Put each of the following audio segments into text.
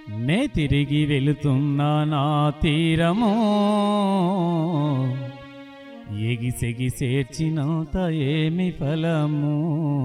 నే తిరిగి వెళుతున్నా నా తీరము ఎగిసెగి చేర్చినంత ఏమి ఫలము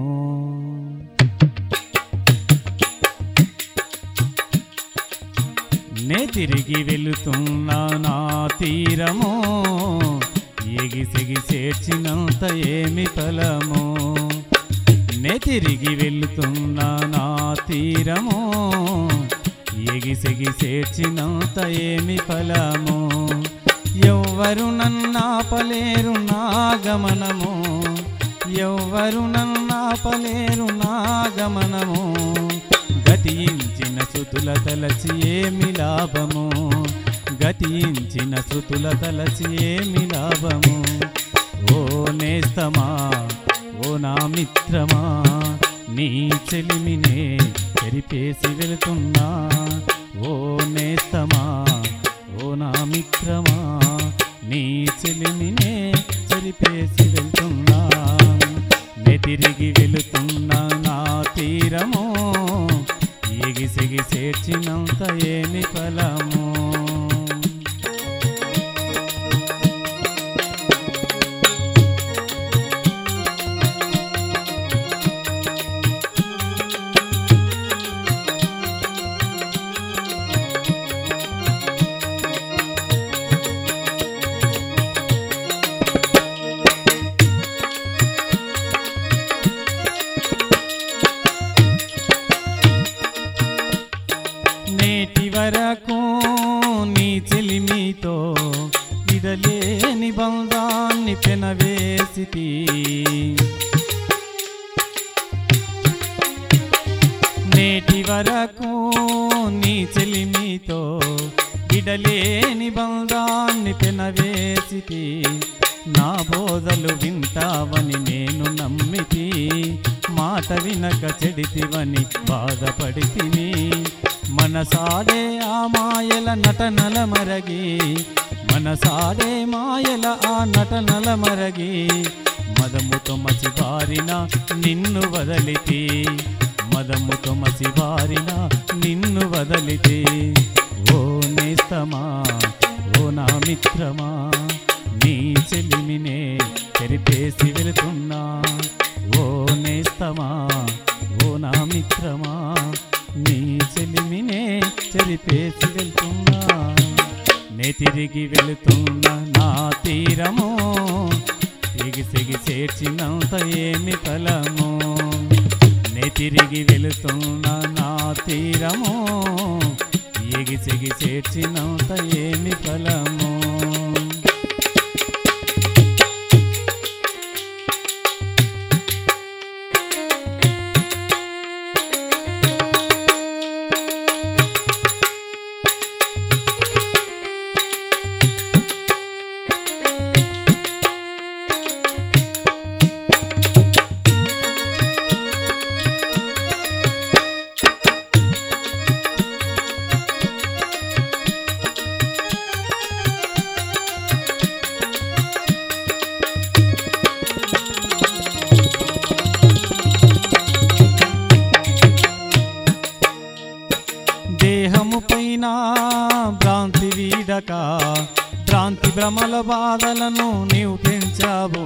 నే తిరిగి వెళుతున్నా నా తీరము ఎగిసెగి చేర్చినంత ఏమి ఫలము నే తిరిగి వెళుతున్నా నా తీరము ఎగిసెగి చేర్చినంత ఏమి ఫలము ఎవ్వరు నన్నాపలేరు నా గమనము ఎవ్వరు నన్నాపలేరు నా గమనము గతించిన శృతుల తలచి ఏమి లాభము గతించిన శృతుల తలచి ఏమి లాభము ఓ నేస్తమా ఓ నా మిత్రమా నీ చెలిమినే చెరిపేసి వెళుతున్నా ఓ నేస్తమా ఓ నా మిత్రమా నీ చెలిమినే చెరిపేసి వెళ్తున్నా నే తిరిగి వెళుతున్నా నా తీరము ఎగిసిగి చేర్చినంత ఏమి ఫలము నేటి వరకు నీ చెలిమితో విడలేని బంధాన్ని పెనవేసితి నేటి వరకు నీ చెలిమితో విడలేని బంధాన్ని పెనవేసితి నా బోధలు వింటావని నేను నమ్మితి మాట వినక చెడితివని బాధపడితిని మనసాడే ఆ మాయల నటనల మరగి మనసాడే మాయల ఆ నటనల మరగి మదముతో మసిబారిన నిన్ను వదలితి మదముతో మసిబారిన నిన్ను వదలితి ఓ నేస్తమా ఓ నా మిత్రమా నీ చెలిమినే తెరిపేసి వెళుతున్నా ఓ నేస్తమా ఓ నా మిత్రమా నీ చెలిమినే చెరిపేసి వెళ్తున్నా నే తిరిగి వెళుతున్నా నా తీరము ఎగిసెగి చేర్చినంత ఏమి ఫలము నే తిరిగి వెళుతున్నా నా తీరము ఎగిసెగి చేర్చినంత ఏమి ఫలము దేహము పైన భ్రాంతి వీడక భ్రాంతి భ్రమల బాధలను నీవు పెంచావు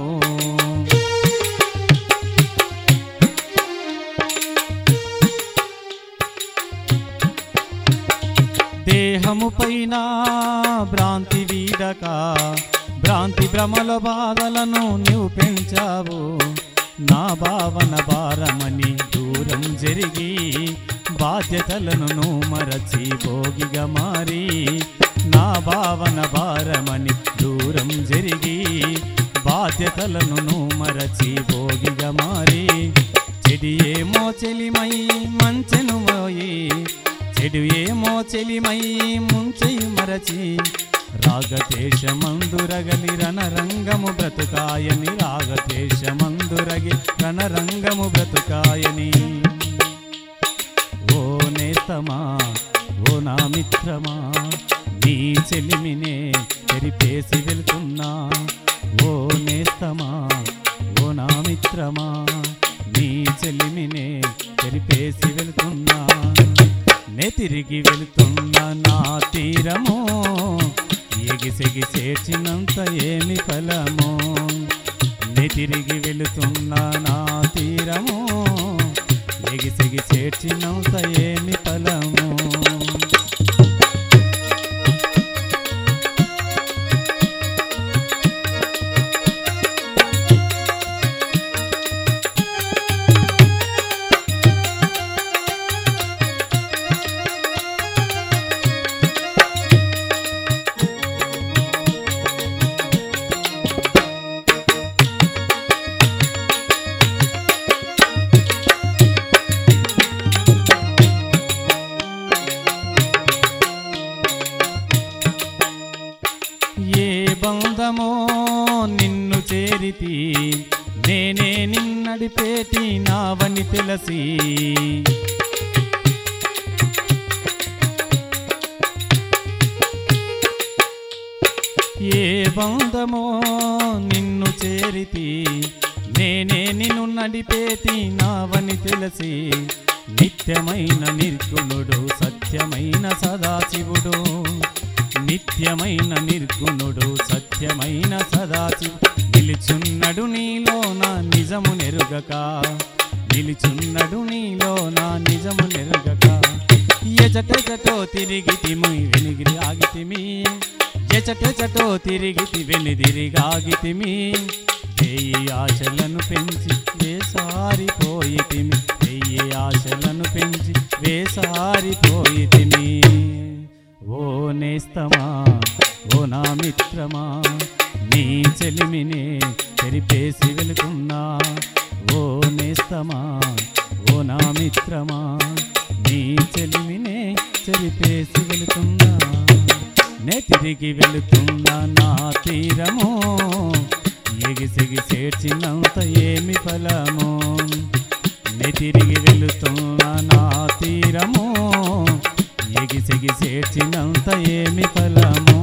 దేహము పైన భ్రాంతి వీడక భ్రాంతి భ్రమల బాధలను నీవు పెంచావు నా భావన భారమని దూరం జరిగి బాధ్యతలను నువ్వు మరచి భోగిగా మారి నా భావన భారమని దూరం జరిగి బాధ్యతలను నువ్వు మరచి భోగిగా మారి చెడి ఏమో చెలిమై మంచెను మోయి చెడు ఏమో చెలిమై ముంచెయి మరచి రాగతేశమందురగలి రణరంగము బ్రతుకాయని రాగతేశమందురగి రణరంగము బ్రతుకాయని ఓ నేస్తమా ఓ నా మిత్రమా నీ చెలిమినే తెరిపేసి వెళ్తున్నా ఓ నేస్తమా ఓ నా మిత్రమా నీ చెలిమినే తెరిపేసి వెళ్తున్నా నే తిరిగి వెళుతున్న నా తీరము ఎగిసెగి చేర్చినంత ఏమి ఫలము నే తిరిగి వెళుతున్న నా తీరము ఎగిసెగి చేర్చినంత ఏమి ఫలము ఏ బంధమో నిన్ను చేరితి నేనే నిన్నడిపేటి నావని తెలిసి ఏ బంధమో నిన్ను చేరితి నేనే నిన్ను నడిపేటి నావని తెలిసి నిత్యమైన నిర్గుణుడు సత్యమైన సదాశివుడు నిత్యమైన నిర్గుణుడు సత్యమైన సదాశివుడు నిలుచున్నడు నీలో నా నిజము నెరుగక నిలుచున్నడు నీలో నా నిజము నెరుగక ఎచటెచటో తిరిగితిమి వెనిగిరి ఆగితిమి ఎచటెచటో తిరిగితి వెనుదిరిగాగితిమి వెయ్యి ఆశలను పెంచి వేసారిపోయితిమి వెయ్యి ఆశలను పెంచి వేసారిపోయితిమి ఓ నేస్తమా ఓ నా మిత్రమా నీ చెలిమినే తెరిపేసి వెళుతున్నా ఓ నేస్తమా ఓ నా మిత్రమా నీ చెలిమినే చెరిపేసి వెళుతున్నా నే తిరిగి వెళుతున్నా నా తీరము ఎగిసిగి చేర్చినంత ఏమి ఫలము నే తిరిగి వెళుతున్నా నా తీరము ఎగిసిగి చేర్చినంత ఏమి ఫలము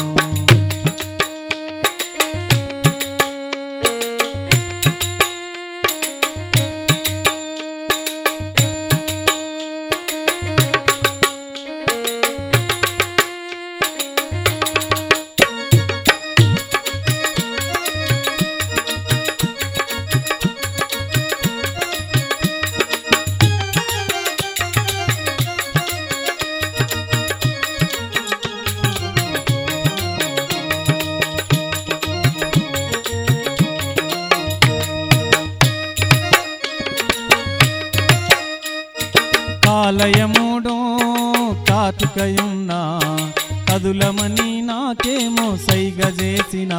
కాలయముడో కాతుకయున్నా కదులమని నాకేమో సైగ చేసినా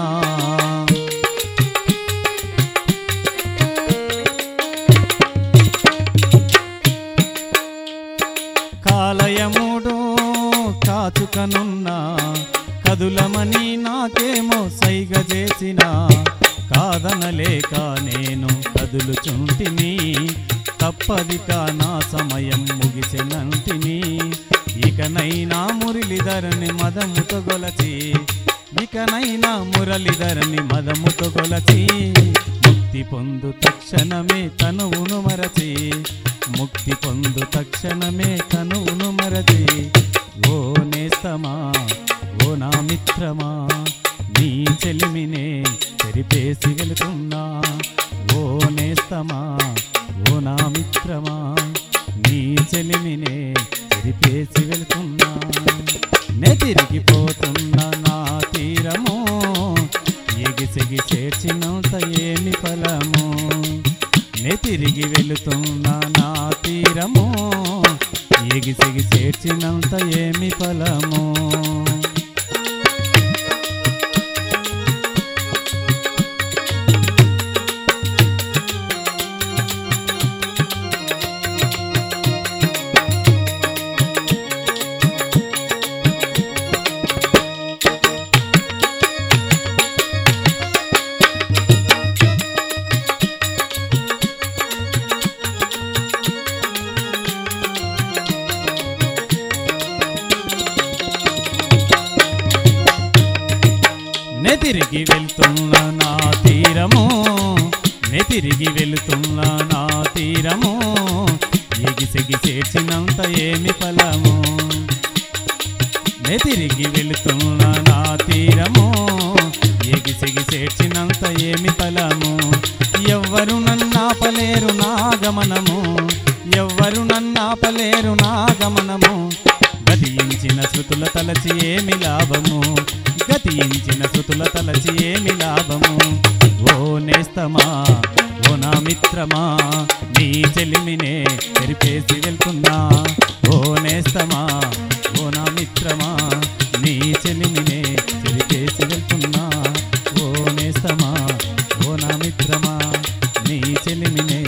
కాలయముడో కాచుకనున్నా కదులమని నాకేమో సైగ చేసినా కాదనలేక నేను కదులుచుంటిని తప్పదిక నా సమయం ముగిసినంటిని ఇకనైనా మురళిధరని మదముతో గొలచి ఇకనైనా మురళిధరని మదముతో గొలచి ముక్తి పొందు తక్షణమే తనువును మరచి ముక్తి పొందు తక్షణమే తనువును మరచి ఓ నేస్తమా ఓ నా మిత్రమా నీ చెలిమినే తెరిపేసి వెళుతున్నా ఓ నేస్తమా ఓ నా మిత్రమా నీ చెలిమినే తెరిపేసి వెళుతున్నా నే తిరిగిపోతున్నా నా తీరము ఎగిసెగి చేర్చినంత ఏమి ఫలము నే తిరిగి వెళుతున్నా నా తీరము ఎగిసెగి చేర్చినంత ఏమి ఫలము నే తిరిగి వెళ్తున్నా నా తీరము నే తిరిగి వెళుతున్నా నా తీరము ఎగిసెగి చేర్చినంత ఏమి ఫలము నే తిరిగి వెళుతున్నా నా తీరము ఎగిసిగి చేర్చినంత ఏమి ఫలము ఎవ్వరు నన్నాపలేరు నా గమనము ఎవ్వరు నన్నాపలేరు నా గమనము గతించిన శృతుల తలచి ఏమి లాభము గతించిన శృతుల తలచి ఏమి లాభము ఓ నేస్తమా ఓ నా మిత్రమా నీ చెలిమినే తెరిపేసి వెళ్తున్నా ఓ నేస్తమా ఓ నా మిత్రమా నీ చెలిమినే చెరిపేసి వెళ్తున్నా ఓ నేస్తమా ఓ నా మిత్రమా నీ చెలిమినే